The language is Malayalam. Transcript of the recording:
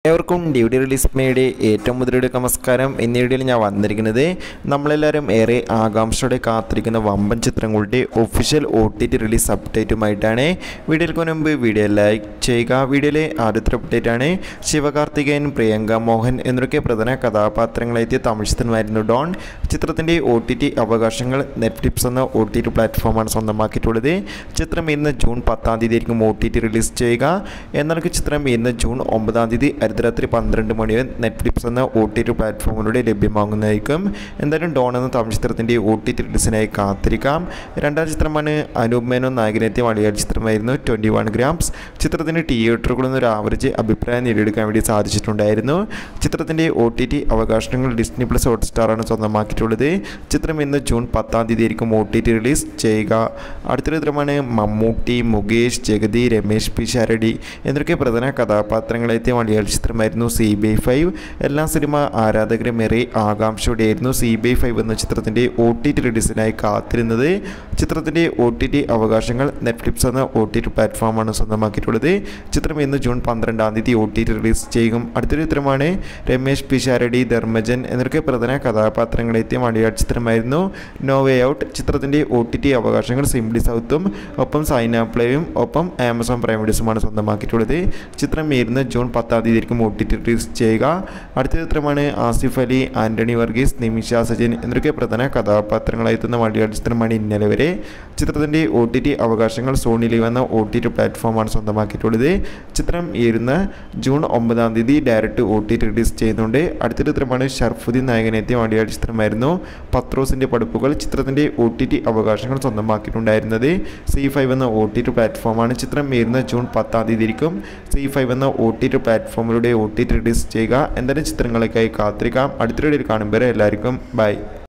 ഏവർക്കും ഡ്യൂട്ടി റിലീസ് മേയുടെ ഏറ്റവും മുതലയുടെ നമസ്കാരം എന്നീ വീഡിയോയിൽ ഞാൻ വന്നിരിക്കുന്നത് നമ്മളെല്ലാവരും ഏറെ ആകാംക്ഷയോടെ കാത്തിരിക്കുന്ന വമ്പൻ ചിത്രങ്ങളുടെ official O T T release അപ്ഡേറ്റുമായിട്ടാണ് വീഡിയോയ്ക്ക് മുൻപ് വീഡിയോ ലൈക്ക് ചെയ്യുക വീഡിയോയിലെ ആദ്യത്തെ അപ്ഡേറ്റ് ആണ് ശിവകാർത്തികേയൻ പ്രിയങ്ക മോഹൻ എന്നൊക്കെ പ്രധാന കഥാപാത്രങ്ങളെത്തിയ തമിഴ് ചിത്രമായിരുന്നു ഡോൺ ചിത്രത്തിൻ്റെ ഒ ടി ടി അവകാശങ്ങൾ നെറ്റ്ഫ്ലിക്സ് എന്ന ഒ ടി ടി പ്ലാറ്റ്ഫോമാണ് സ്വന്തമാക്കിയിട്ടുള്ളത് ചിത്രം ഇന്ന് ജൂൺ പത്താം തീയതി ആയിരിക്കും ഒ ടി ടി റിലീസ് ചെയ്യുക എന്നാൽ ചിത്രം ഇന്ന് ജൂൺ ഒമ്പതാം തീയതി അർദ്ധരാത്രി പന്ത്രണ്ട് മണി വരെ നെറ്റ്ഫ്ലിക്സ് എന്ന ഒ ടി ടി പ്ലാറ്റ്ഫോമിലൂടെ ലഭ്യമാകുന്നതായിരിക്കും എന്തായാലും ഡോൺ എന്ന തമിഴ് ചിത്രത്തിൻ്റെ ഒ ടി ടി റിലീസിനായി കാത്തിരിക്കാം രണ്ടാം ചിത്രമാണ് അനൂപ് മേനോൻ നായകനെത്തിയ മലയാള ചിത്രമായിരുന്നു ട്വൻറ്റി വൺ ഗ്രാംസ് ചിത്രത്തിന് തിയേറ്ററുകളിൽ നിന്ന് ഒരു ആവറേജ് അഭിപ്രായം നേടിയെടുക്കാൻ വേണ്ടി സാധിച്ചിട്ടുണ്ടായിരുന്നു ചിത്രത്തിൻ്റെ ഒ ടി ടി അവകാശങ്ങൾ ഡിസ്നി പ്ലസ് ഹോട്ട്സ്റ്റാറാണ് സ്വന്തമാക്കിയിട്ടുള്ളത് ചിത്രം ഇന്ന് ജൂൺ പത്താം തീയതി ആയിരിക്കും ഒ ടി ടി റിലീസ് ചെയ്യുക അടുത്തൊരു ചിത്രമാണ് മമ്മൂട്ടി മുകേഷ് ജഗതി രമേശ് പി ശരടി എന്നൊക്കെ പ്രധാന കഥാപാത്രങ്ങളെത്തിയ മലയാള ചിത്രമായിരുന്നു സി ബി ഐ ഫൈവ് എല്ലാ സിനിമ ആരാധകരും ഏറെ ആകാംക്ഷയോടെയായിരുന്നു സി ബി ഐ ഫൈവ് എന്ന ചിത്രത്തിൻ്റെ ഒ ടി ടി റിലീസിനായി കാത്തിരുന്നത് ചിത്രത്തിൻ്റെ ഒ ടി ടി അവകാശങ്ങൾ നെറ്റ്ഫ്ലിക്സ് എന്ന ഒ ടി ടി പ്ലാറ്റ്ഫോമാണ് സ്വന്തമാക്കിയിട്ടുള്ളത് ചിത്രം ഇന്ന് ജൂൺ പന്ത്രണ്ടാം തീയതി ഒ ടി ടി റിലീസ് ചെയ്യും അടുത്തൊരു ചിത്രമാണ് രമേശ് പിഷാരടി ധർമ്മജൻ എന്നൊക്കെ പ്രധാന കഥാപാത്രങ്ങളെത്തിയ മലയാള ചിത്രമായിരുന്നു നോ വേ ഔട്ട് ചിത്രത്തിൻ്റെ ഒ ടി ടി അവകാശങ്ങൾ സിംപ്ലി സൗത്തും ഒപ്പം സൈന പ്ലേയും ഒപ്പം ആമസോൺ പ്രൈം വീഡിയോസുമാണ് സ്വന്തമാക്കിയിട്ടുള്ളത് ചിത്രം ഇരുന്ന് ജൂൺ പത്താം തീയതി ആയിരിക്കും ഒ ടി ടി റിലീസ് ചെയ്യുക അടുത്ത ചിത്രമാണ് ആസിഫ് അലി ആൻ്റണി വർഗീസ് നിമിഷ സജിൻ എന്നൊക്കെ പ്രധാന കഥാപാത്രങ്ങളായെത്തുന്ന മലയാള ചിത്രമാണ് ഇന്നലെ വരെ ചിത്രത്തിൻ്റെ ഒ ടി ടി അവകാശങ്ങൾ സോണി ലീവ് എന്ന ഒ ടി ടി പ്ലാറ്റ്ഫോമാണ് സ്വന്തമാക്കിയിട്ടുള്ളത് ചിത്രം ഇരുന്ന ജൂൺ ഒമ്പതാം തീയതി direct O T T release ചെയ്യുന്നുണ്ട് അടുത്ത ചിത്രമാണ് ഷർഫുദ്ദീൻ നായകനെത്തിയ മലയാള ചിത്രമായിരുന്നു പത്രോസിൻ്റെ പടുപ്പുകൾ ചിത്രത്തിൻ്റെ ഒ ടി ടി അവകാശങ്ങൾ സ്വന്തമാക്കിയിട്ടുണ്ടായിരുന്നത് സി ഫൈവ് എന്ന ഒ ടി ടി പ്ലാറ്റ്ഫോമാണ് ചിത്രം വരുന്ന ജൂൺ പത്താം തീയതി ആയിരിക്കും സി ഫൈവ് എന്ന ഒ ടി ടി പ്ലാറ്റ്ഫോമിലൂടെ ഒ ടി ടി റിലീസ് ചെയ്യുക എന്തായാലും ചിത്രങ്ങളൊക്കെയായി കാത്തിരിക്കാം അടുത്തൊരു കാണുമ്പോൾ എല്ലാവർക്കും ബൈ